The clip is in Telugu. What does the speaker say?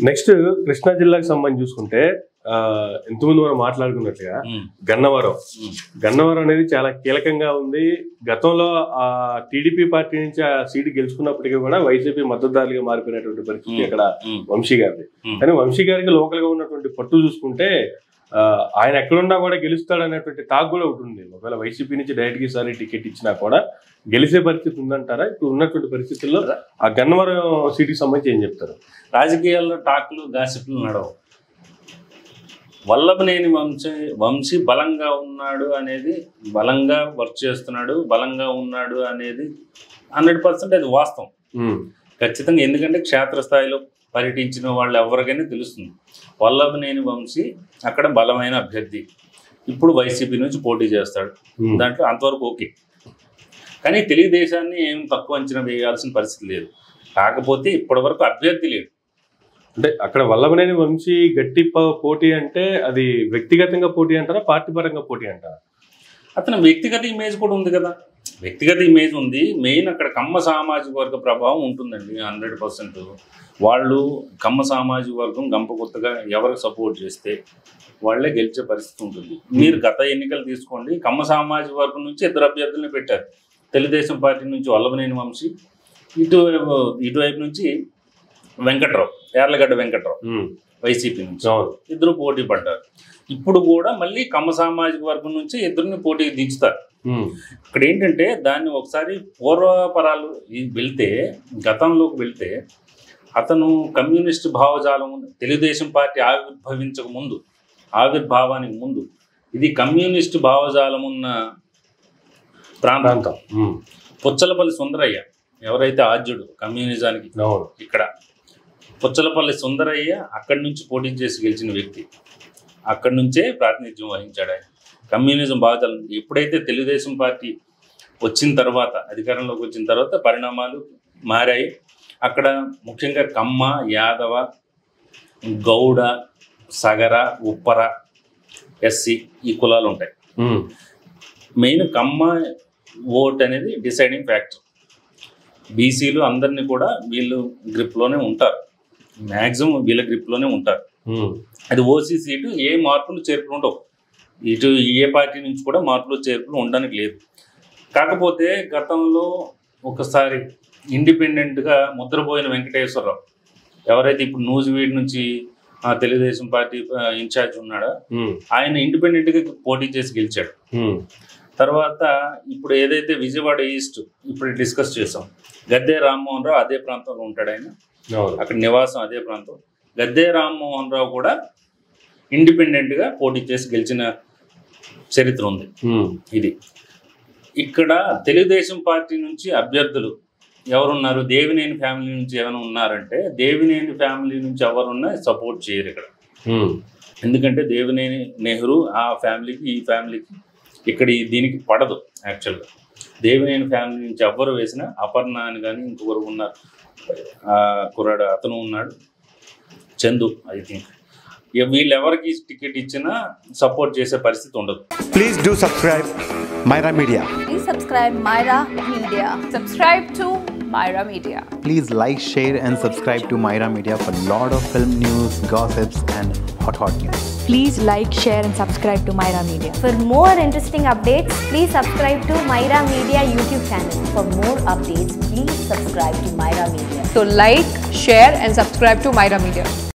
నెక్స్ట్ కృష్ణా జిల్లాకు సంబంధించి చూసుకుంటే ఆ, ఇంతకుముందు మనం మాట్లాడుకున్నట్లుగా ఉమ్, గన్నవరం ఉమ్, గన్నవరం అనేది చాలా కీలకంగా ఉంది గతంలో ఆ టీడీపీ పార్టీ నుంచి ఆ సీటు గెలుచుకున్నప్పటికీ కూడా వైసీపీ మద్దతుదారులుగా మారిపోయినటువంటి పరిస్థితి Hmm. అక్కడ ఉమ్, వంశీ గారిది Hmm. కానీ వంశీ గారికి లోకల్ గా ఉన్నటువంటి పట్టు చూసుకుంటే ఆ, ఆయన ఎక్కడున్నా కూడా గెలుస్తాడు అనేటువంటి టాక్ కూడా ఒకటి ఉంది ఒకవేళ వైసీపీ నుంచి డైరెక్ట్ గా ఈసారి టికెట్ ఇచ్చినా కూడా గెలిచే పరిస్థితి ఉందంటారా ఇప్పుడు ఉన్నటువంటి పరిస్థితుల్లో ఆ గన్నవరం సీటుకి సంబంధించి ఏం చెప్తారు రాజకీయాల్లో టాకులు గాసిప్లు నడవు వల్లభనేని వంశీ వంశీ బలంగా ఉన్నాడు అనేది బలంగా వర్క్ చేస్తున్నాడు బలంగా ఉన్నాడు అనేది హండ్రెడ్ పర్సెంట్ అది వాస్తవం ఉమ్, ఖచ్చితంగా ఎందుకంటే క్షేత్రస్థాయిలో పర్యటించిన వాళ్ళు ఎవరికైనా తెలుస్తుంది వల్లభనేని వంశీ అక్కడ బలమైన అభ్యర్థి ఇప్పుడు వైసీపీ నుంచి పోటీ చేస్తాడు ఉమ్, దాంట్లో అంతవరకు ఓకే కానీ తెలుగుదేశాన్ని ఏం తక్కువ అంచనా వేయాల్సిన పరిస్థితి లేదు కాకపోతే ఇప్పటివరకు అభ్యర్థి లేడు అంటే అక్కడ వల్లభనేని వంశీ గట్టి ప- పోటీ అంటే అది వ్యక్తిగతంగా పోటీ అంటారా పార్టీ పరంగా పోటీ అంటారా అతని వ్యక్తిగత ఇమేజ్ కూడా ఉంది కదా వ్యక్తిగత ఇమేజ్ ఉంది మెయిన్ అక్కడ కమ్మ సామాజిక వర్గ ప్రభావం ఉంటుందండి హండ్రెడ్ పర్సెంట్ వాళ్ళు కమ్మ సామాజిక వర్గం గంప కొత్తగా ఎవరికి సపోర్ట్ చేస్తే వాళ్ళే గెలిచే పరిస్థితి ఉంటుంది మీరు గత ఎన్నికలు తీసుకోండి కమ్మ సామాజిక వర్గం నుంచి ఇద్దరు అభ్యర్థులను పెట్టారు తెలుగుదేశం పార్టీ నుంచి వల్లభనేని వంశీ ఇటు ఇటువైపు నుంచి వెంకట్రావు యార్లగడ్డ వెంకట్రావు ఉమ్, వైసీపీ నుంచి అవును ఇద్దరు పోటీ పడ్డారు ఇప్పుడు కూడా మళ్ళీ కమ్మ సామాజిక వర్గం నుంచి ఇద్దరిని పోటీకి దించుతారు ఉమ్, ఇక్కడ ఏంటంటే దాన్ని ఒకసారి పూర్వపరాలు ఈ- వెళ్తే గతంలోకి వెళ్తే అతను కమ్యూనిస్ట్ భావజాలం ఉంది. తెలుగుదేశం పార్టీ ఆవిర్భవించక ముందు ఆవిర్భావానికి ముందు ఇది కమ్యూనిస్ట్ భావజాలం ఉన్న ప్రాంతం ప్రాంతం ఉమ్, పుచ్చలపల్లి సుందరయ్య ఎవరైతే ఆద్యుడు కమ్యూనిజానికి అవును ఇక్కడ పుచ్చలపల్లి సుందరయ్య అక్కడి నుంచి పోటీ చేసి గెలిచిన వ్యక్తి అక్కడి నుంచే ప్రాతినిధ్యం వహించాడు ఆయన కమ్యూనిజం బాగా ఎప్పుడైతే తెలుగుదేశం పార్టీ వచ్చిన తర్వాత అధికారంలోకి వచ్చిన తర్వాత పరిణామాలు మారాయి అక్కడ ముఖ్యంగా కమ్మ యాదవ గౌడ సగర ఉప్పర ఎస్సీ ఈ కులాలు ఉంటాయి ఉమ్, మెయిన్ కమ్మ ఓట్ అనేది డిసైడింగ్ ఫ్యాక్టర్ బీసీలు అందరినీ కూడా వీళ్ళు గ్రిప్లోనే ఉంటారు మ్యాక్సిమం వీళ్ళ గ్రిప్లోనే ఉంటారు ఉమ్, అది ఓసీ సీటు ఏ మార్పులు చేర్పులు ఉండవు ఇటు ఏ పార్టీ నుంచి కూడా మార్పులు చేర్పులు ఉండడానికి లేదు కాకపోతే గతంలో ఒకసారి ఇండిపెండెంట్గా ముద్రపోయిన వెంకటేశ్వరరావు ఎవరైతే ఇప్పుడు నూజివీడ్ నుంచి ఆ, తెలుగుదేశం పార్టీ ఆ, ఇన్ఛార్జ్ ఉన్నాడో ఉమ్, ఆయన ఇండిపెండెంట్గా పోటీ చేసి గెలిచాడు ఉమ్, తర్వాత ఇప్పుడు ఏదైతే విజయవాడ ఈస్ట్ ఇప్పుడు డిస్కస్ చేసాం గద్దే రామ్మోహన్ రావు అదే ప్రాంతంలో ఉంటాడు ఆయన అవును అక్కడ నివాసం అదే ప్రాంతం గద్దే రామ్మోహన్ రావు కూడా ఇండిపెండెంట్గా పోటీ చేసి గెలిచిన చరిత్ర ఉంది ఉమ్, ఇది ఇక్కడ తెలుగుదేశం పార్టీ నుంచి అభ్యర్థులు ఎవరున్నారు దేవినేని ఫ్యామిలీ నుంచి ఏమైనా ఉన్నారంటే దేవినేని ఫ్యామిలీ నుంచి ఎవరున్నా సపోర్ట్ చేయరు ఇక్కడ ఉమ్, ఎందుకంటే దేవినేని నెహ్రూ ఆ ఫ్యామిలీకి ఈ ఫ్యామిలీకి ఇక్కడ ఈ దీనికి పడదు యాక్చువల్గా దేవినేని ఫ్యామిలీ నుంచి ఎవ్వరు వేసినా అపర్ణ అని కానీ ఇంకొకరు ఉన్నారు ఆ కుర్రాడు అతను ఉన్నాడు చందు ఐ థింక్ వీళ్ళు ఎవరికి టికెట్ ఇచ్చినా సపోర్ట్ చేసే పరిస్థితి ఉండదు Please do subscribe Myra Media. Please subscribe Myra Media. Subscribe to Myra Media. Please like, share, and subscribe to Myra Media for lot of film news, gossips, and hot hot news. Please like, share, and subscribe to Myra Media. For more interesting updates, please subscribe to Myra Media YouTube channel. For more updates, please subscribe to Myra Media. So, like, share, and subscribe to Myra Media.